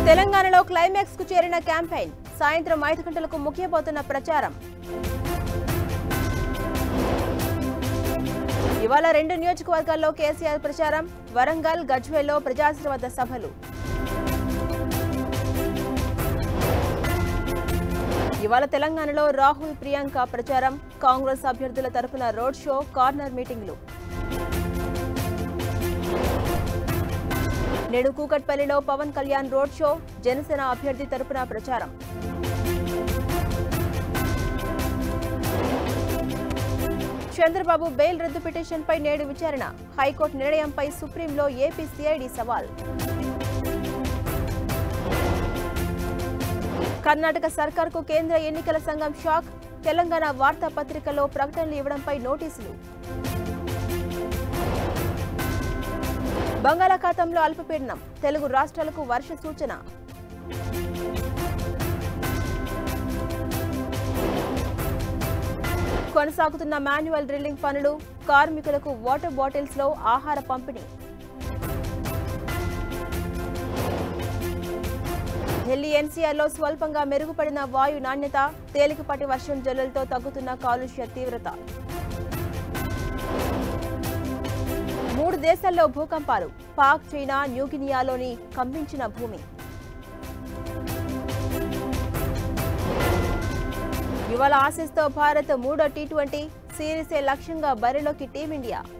తెలంగాణలో క్లైమాక్స్ కు చేరిన క్యాంపెయిన్ సాయంత్రం ఐదు గంటలకు ముగియబోతున్న ప్రచారం ఇవాళ రెండు నియోజకవర్గాల్లో కేసీఆర్ ప్రచారం వరంగల్ గజ్వేల్లో ప్రజాశీర్వాద సభలు ఇవాళ తెలంగాణలో రాహుల్ ప్రియాంక ప్రచారం కాంగ్రెస్ అభ్యర్థుల తరపున రోడ్ షో కార్నర్ మీటింగ్లు నేడు కూకట్పల్లిలో పవన్ కళ్యాణ్ రోడ్ షో జనసేన అభ్యర్థి తరపున ప్రచారం చంద్రబాబు బెయిల్ రద్దు పిటిషన్పై నేడు విచారణ హైకోర్టు నిర్ణయంపై సుప్రీంలో ఏపీ సిఐడి సవాల్ కర్ణాటక సర్కార్కు కేంద్ర ఎన్నికల సంఘం షాక్ తెలంగాణ వార్తాపత్రికలో ప్రకటనలు ఇవ్వడంపై నోటీసులు బంగాళాఖాతంలో అల్పపీడనం తెలుగు రాష్ట్రాలకు వర్ష సూచన కొనసాగుతున్న మాన్యువల్ డ్రిల్లింగ్ పనులు కార్మికులకు వాటర్ బాటిల్స్ లో ఆహార పంపిణీ ఢిల్లీ ఎన్సీఆర్లో స్వల్పంగా మెరుగుపడిన వాయు నాణ్యత తేలికపాటి వర్షం జల్లులతో తగ్గుతున్న కాలుష్య తీవ్రత మూడు దేశాల్లో భూకంపాలు పాక్ చైనా న్యూగినియాలోని కంపించిన భూమి ఇవాళ ఆసీస్తో భారత్ మూడో టీ ట్వంటీ సిరీసే లక్ష్యంగా బరిలోకి టీమిండియా